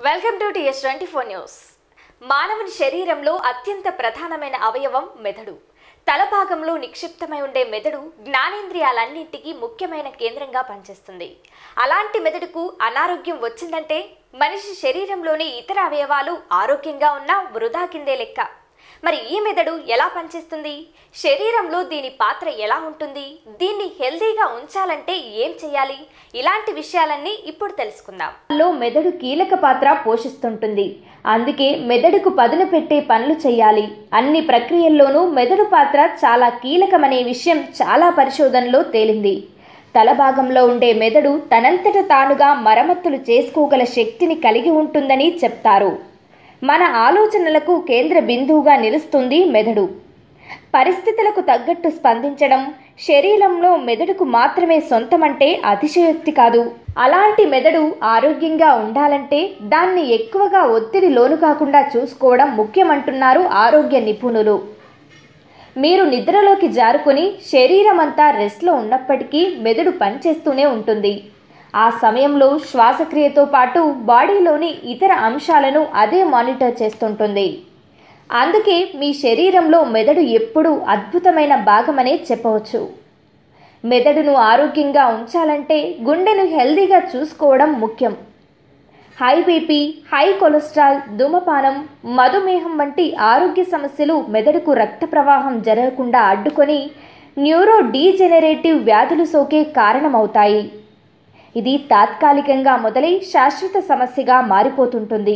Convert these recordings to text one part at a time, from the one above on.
welcome to TS twenty four news మానవుని శరీరంలో అత్యంత ప్రధానమైన అవయవం మెదడు తల భాగంలో నిక్షిప్తమై ఉండే మెదడు జ్ఞానేంద్రియాలన్నింటికీ ముఖ్యమైన కేంద్రంగా పనిచేస్తుంది అలాంటి మెదడుకు అనారోగ్యం వచ్చిందంటే మనిషి శరీరంలోని ఇతర అవయవాలు ఆరోగ్యంగా ఉన్నా వృధా కిందే లెక్క మరి ఈ మెదడు ఎలా పనిచేస్తుంది శరీరంలో దీని పాత్ర ఎలా ఉంటుంది దీన్ని హెల్దీగా ఉంచాలంటే ఏం చేయాలి ఇలాంటి విషయాలన్నీ ఇప్పుడు తెలుసుకుందాం లో మెదడు కీలక పాత్ర పోషిస్తుంటుంది అందుకే మెదడుకు పదును పెట్టే పనులు చేయాలి అన్ని ప్రక్రియల్లోనూ మెదడు పాత్ర చాలా కీలకమనే విషయం చాలా పరిశోధనలో తేలింది తల భాగంలో ఉండే మెదడు తనంతట తానుగా మరమ్మతులు చేసుకోగల శక్తిని కలిగి ఉంటుందని చెప్తారు మన ఆలోచనలకు కేంద్ర బిందువుగా నిలుస్తుంది మెదడు పరిస్థితులకు తగ్గట్టు స్పందించడం శరీరంలో మెదడుకు మాత్రమే సొంతమంటే అతిశయోక్తి కాదు అలాంటి మెదడు ఆరోగ్యంగా ఉండాలంటే దాన్ని ఎక్కువగా ఒత్తిడి లోను కాకుండా చూసుకోవడం ముఖ్యమంటున్నారు ఆరోగ్య నిపుణులు మీరు నిద్రలోకి జారుకొని శరీరం అంతా రెస్ట్లో ఉన్నప్పటికీ మెదడు పనిచేస్తూనే ఉంటుంది ఆ సమయంలో శ్వాసక్రియతో పాటు బాడీలోని ఇతర అంశాలను అదే మానిటర్ చేస్తుంటుంది అందుకే మీ శరీరంలో మెదడు ఎప్పుడూ అద్భుతమైన భాగమనే చెప్పవచ్చు మెదడును ఆరోగ్యంగా ఉంచాలంటే గుండెను హెల్దీగా చూసుకోవడం ముఖ్యం హై బీపీ హై కొలెస్ట్రాల్ ధూమపానం మధుమేహం వంటి ఆరోగ్య సమస్యలు మెదడుకు రక్త ప్రవాహం జరగకుండా అడ్డుకొని న్యూరో డీజెనరేటివ్ వ్యాధులు సోకే కారణమవుతాయి ఇది తాత్కాలికంగా మొదలై శాశ్వత సమస్యగా మారిపోతుంటుంది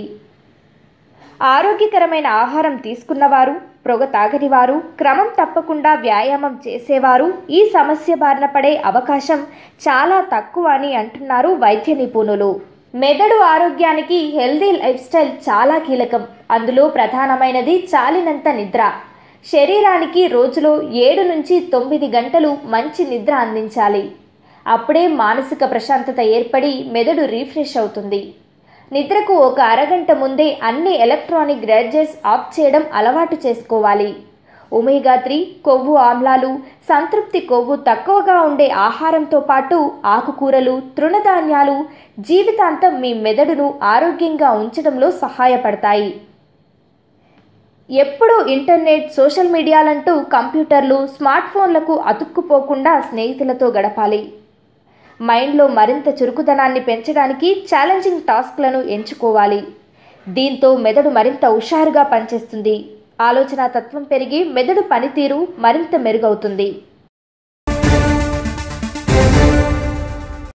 ఆరోగ్యకరమైన ఆహారం తీసుకున్నవారు పొగ తాగనివారు క్రమం తప్పకుండా వ్యాయామం చేసేవారు ఈ సమస్య బారిన పడే అవకాశం చాలా తక్కువ అని అంటున్నారు వైద్య నిపుణులు మెదడు ఆరోగ్యానికి హెల్దీ లైఫ్ స్టైల్ చాలా కీలకం అందులో ప్రధానమైనది చాలినంత నిద్ర శరీరానికి రోజులో ఏడు నుంచి తొమ్మిది గంటలు మంచి నిద్ర అందించాలి అప్పుడే మానసిక ప్రశాంతత ఏర్పడి మెదడు రీఫ్రెష్ అవుతుంది నిద్రకు ఒక అరగంట ముందే అన్ని ఎలక్ట్రానిక్ గ్యాడ్జెట్స్ ఆఫ్ చేయడం అలవాటు చేసుకోవాలి ఒమేగా త్రీ కొవ్వు ఆమ్లాలు సంతృప్తి కొవ్వు తక్కువగా ఉండే ఆహారంతో పాటు ఆకుకూరలు తృణధాన్యాలు జీవితాంతం మీ మెదడును ఆరోగ్యంగా ఉంచడంలో సహాయపడతాయి ఎప్పుడూ ఇంటర్నెట్ సోషల్ మీడియాలంటూ కంప్యూటర్లు స్మార్ట్ ఫోన్లకు అతుక్కుపోకుండా స్నేహితులతో గడపాలి మైండ్లో మరింత చురుకుదనాన్ని పెంచడానికి ఛాలెంజింగ్ టాస్క్లను ఎంచుకోవాలి దీంతో మెదడు మరింత హుషారుగా పనిచేస్తుంది ఆలోచన తత్వం పెరిగి మెదడు పనితీరు మరింత మెరుగవుతుంది